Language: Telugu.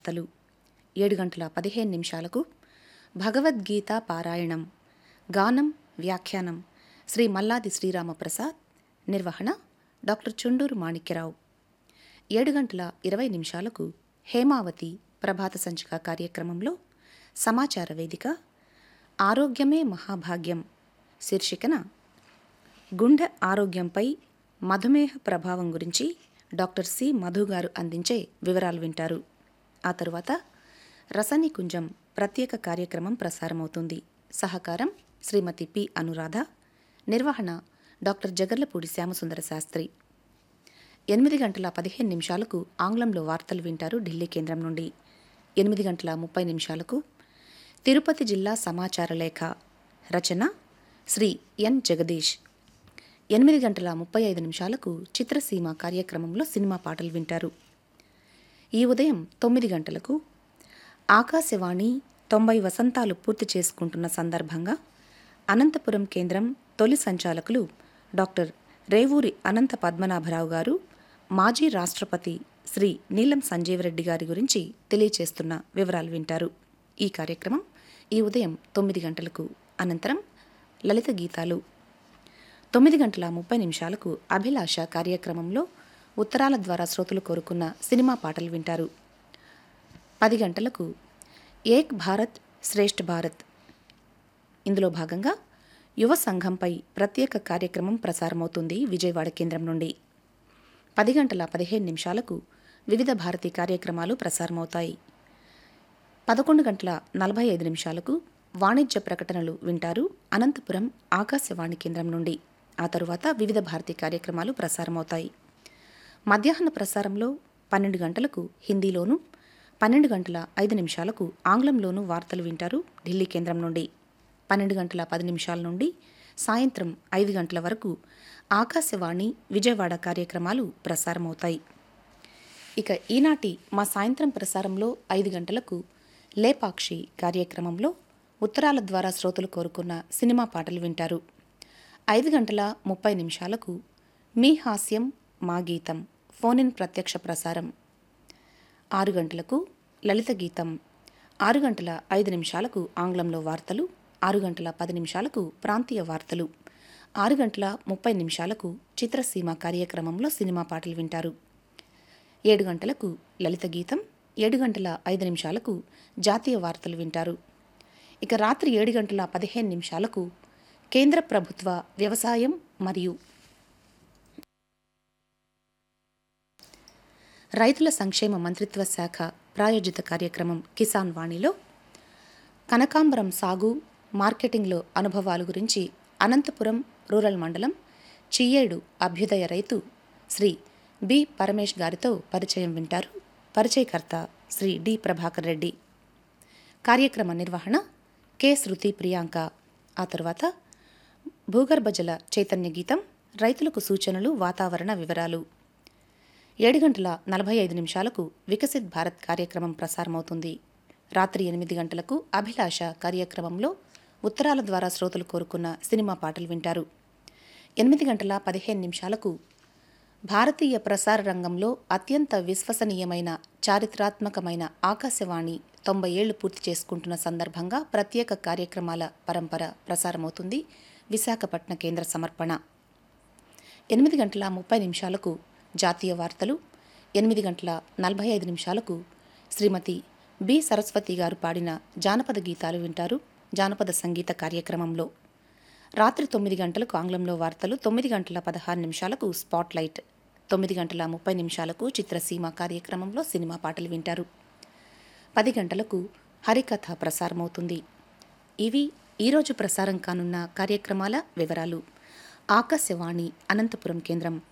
వార్తలు ఏడు గంటల పదిహేను నిమిషాలకు భగవద్గీత పారాయణం గానం వ్యాఖ్యానం శ్రీ మల్లాది శ్రీరామప్రసాద్ నిర్వహణ డాక్టర్ చుండూరు మాణిక్యరావు ఏడు గంటల ఇరవై నిమిషాలకు హేమావతి ప్రభాత సంచిక కార్యక్రమంలో సమాచార వేదిక ఆరోగ్యమే మహాభాగ్యం శీర్షికన గుండె ఆరోగ్యంపై మధుమేహ ప్రభావం గురించి డాక్టర్ సి మధు గారు అందించే వివరాలు వింటారు ఆ తరువాత రసనికుంజం ప్రత్యేక కార్యక్రమం ప్రసారమవుతుంది సహకారం శ్రీమతి పి అనురాధ నిర్వహణ డాక్టర్ జగర్లపూడి శ్యామసుందర శాస్త్రి ఎనిమిది గంటల పదిహేను నిమిషాలకు ఆంగ్లంలో వార్తలు వింటారు ఢిల్లీ కేంద్రం నుండి ఎనిమిది గంటల ముప్పై నిమిషాలకు తిరుపతి జిల్లా సమాచార లేఖ రచన శ్రీ ఎన్ జగదీష్ ఎనిమిది గంటల ముప్పై ఐదు నిమిషాలకు చిత్రసీమ కార్యక్రమంలో సినిమా పాటలు వింటారు ఈ ఉదయం తొమ్మిది గంటలకు ఆకాశవాణి తొంభై వసంతాలు పూర్తి చేసుకుంటున్న సందర్భంగా అనంతపురం కేంద్రం తొలి సంచాలకులు డాక్టర్ రేవూరి అనంత పద్మనాభరావు గారు మాజీ రాష్ట్రపతి శ్రీ నీలం సంజీవరెడ్డి గారి గురించి తెలియచేస్తున్న వివరాలు వింటారు ఈ కార్యక్రమం ఈ ఉదయం తొమ్మిది గంటలకు అనంతరం లలిత గీతాలు తొమ్మిది గంటల ముప్పై నిమిషాలకు అభిలాష కార్యక్రమంలో ఉత్తరాల ద్వారా శ్రోతలు కోరుకున్న సినిమా పాటలు వింటారు పది గంటలకు ఏక్ భారత్ శ్రేష్ఠ భారత్ ఇందులో భాగంగా యువ సంఘంపై ప్రత్యేక కార్యక్రమం ప్రసారమవుతుంది విజయవాడ కేంద్రం నుండి పది గంటల పదిహేను నిమిషాలకు వివిధ భారతి కార్యక్రమాలు ప్రసారమవుతాయి పదకొండు గంటల నలభై ఐదు నిమిషాలకు వాణిజ్య ప్రకటనలు వింటారు అనంతపురం ఆకాశవాణి కేంద్రం నుండి ఆ తరువాత వివిధ భారతి కార్యక్రమాలు ప్రసారమవుతాయి మధ్యాహ్న ప్రసారంలో పన్నెండు గంటలకు హిందీలోను పన్నెండు గంటల ఐదు నిమిషాలకు ఆంగ్లంలోనూ వార్తలు వింటారు ఢిల్లీ కేంద్రం నుండి పన్నెండు గంటల పది నిమిషాల నుండి సాయంత్రం ఐదు గంటల వరకు ఆకాశవాణి విజయవాడ కార్యక్రమాలు ప్రసారమవుతాయి ఇక ఈనాటి మా సాయంత్రం ప్రసారంలో ఐదు గంటలకు లేపాక్షి కార్యక్రమంలో ఉత్తరాల ద్వారా శ్రోతలు కోరుకున్న సినిమా పాటలు వింటారు ఐదు గంటల ముప్పై నిమిషాలకు మీ హాస్యం మా గీతం ఫోన్ ఇన్ ప్రత్యక్ష ప్రసారం ఆరు గంటలకు లలిత గీతం ఆరు గంటల ఐదు నిమిషాలకు ఆంగ్లంలో వార్తలు ఆరు గంటల పది నిమిషాలకు ప్రాంతీయ వార్తలు ఆరు గంటల ముప్పై నిమిషాలకు చిత్రసీమ కార్యక్రమంలో సినిమా పాటలు వింటారు ఏడు గంటలకు లలిత గీతం ఏడు గంటల ఐదు నిమిషాలకు జాతీయ వార్తలు వింటారు ఇక రాత్రి ఏడు గంటల పదిహేను నిమిషాలకు కేంద్ర ప్రభుత్వ వ్యవసాయం మరియు రైతుల సంక్షేమ మంత్రిత్వ శాఖ ప్రాయోజిత కార్యక్రమం కిసాన్ వాణిలో కనకాంబరం సాగు మార్కెటింగ్లో అనుభవాలు గురించి అనంతపురం రూరల్ మండలం చియ్యేడు అభ్యుదయ రైతు శ్రీ బి పరమేష్ గారితో పరిచయం వింటారు పరిచయకర్త శ్రీ డి ప్రభాకర్ రెడ్డి కార్యక్రమ నిర్వహణ కె శృతి ప్రియాంక ఆ తర్వాత భూగర్భ జల చైతన్య గీతం రైతులకు సూచనలు వాతావరణ వివరాలు ఏడు గంటల నలభై ఐదు నిమిషాలకు వికసిత్ భారత్ కార్యక్రమం ప్రసారమవుతుంది రాత్రి ఎనిమిది గంటలకు అభిలాష కార్యక్రమంలో ఉత్తరాల ద్వారా శ్రోతలు కోరుకున్న సినిమా పాటలు వింటారు ఎనిమిది గంటల పదిహేను నిమిషాలకు భారతీయ ప్రసార రంగంలో అత్యంత విశ్వసనీయమైన చారిత్రాత్మకమైన ఆకాశవాణి తొంభై ఏళ్లు పూర్తి చేసుకుంటున్న సందర్భంగా ప్రత్యేక కార్యక్రమాల పరంపర ప్రసారమవుతుంది విశాఖపట్న కేంద్ర సమర్పణ ఎనిమిది గంటల ముప్పై నిమిషాలకు జాతీయ వార్తలు ఎనిమిది గంటల నలభై ఐదు నిమిషాలకు శ్రీమతి బి సరస్వతి గారు పాడిన జానపద గీతాలు వింటారు జానపద సంగీత కార్యక్రమంలో రాత్రి తొమ్మిది గంటలకు ఆంగ్లంలో వార్తలు తొమ్మిది గంటల పదహారు నిమిషాలకు స్పాట్ లైట్ తొమ్మిది గంటల ముప్పై నిమిషాలకు చిత్రసీమ కార్యక్రమంలో సినిమా పాటలు వింటారు పది గంటలకు హరికథ ప్రసారమవుతుంది ఇవి ఈరోజు ప్రసారం కానున్న కార్యక్రమాల వివరాలు ఆకాశవాణి అనంతపురం కేంద్రం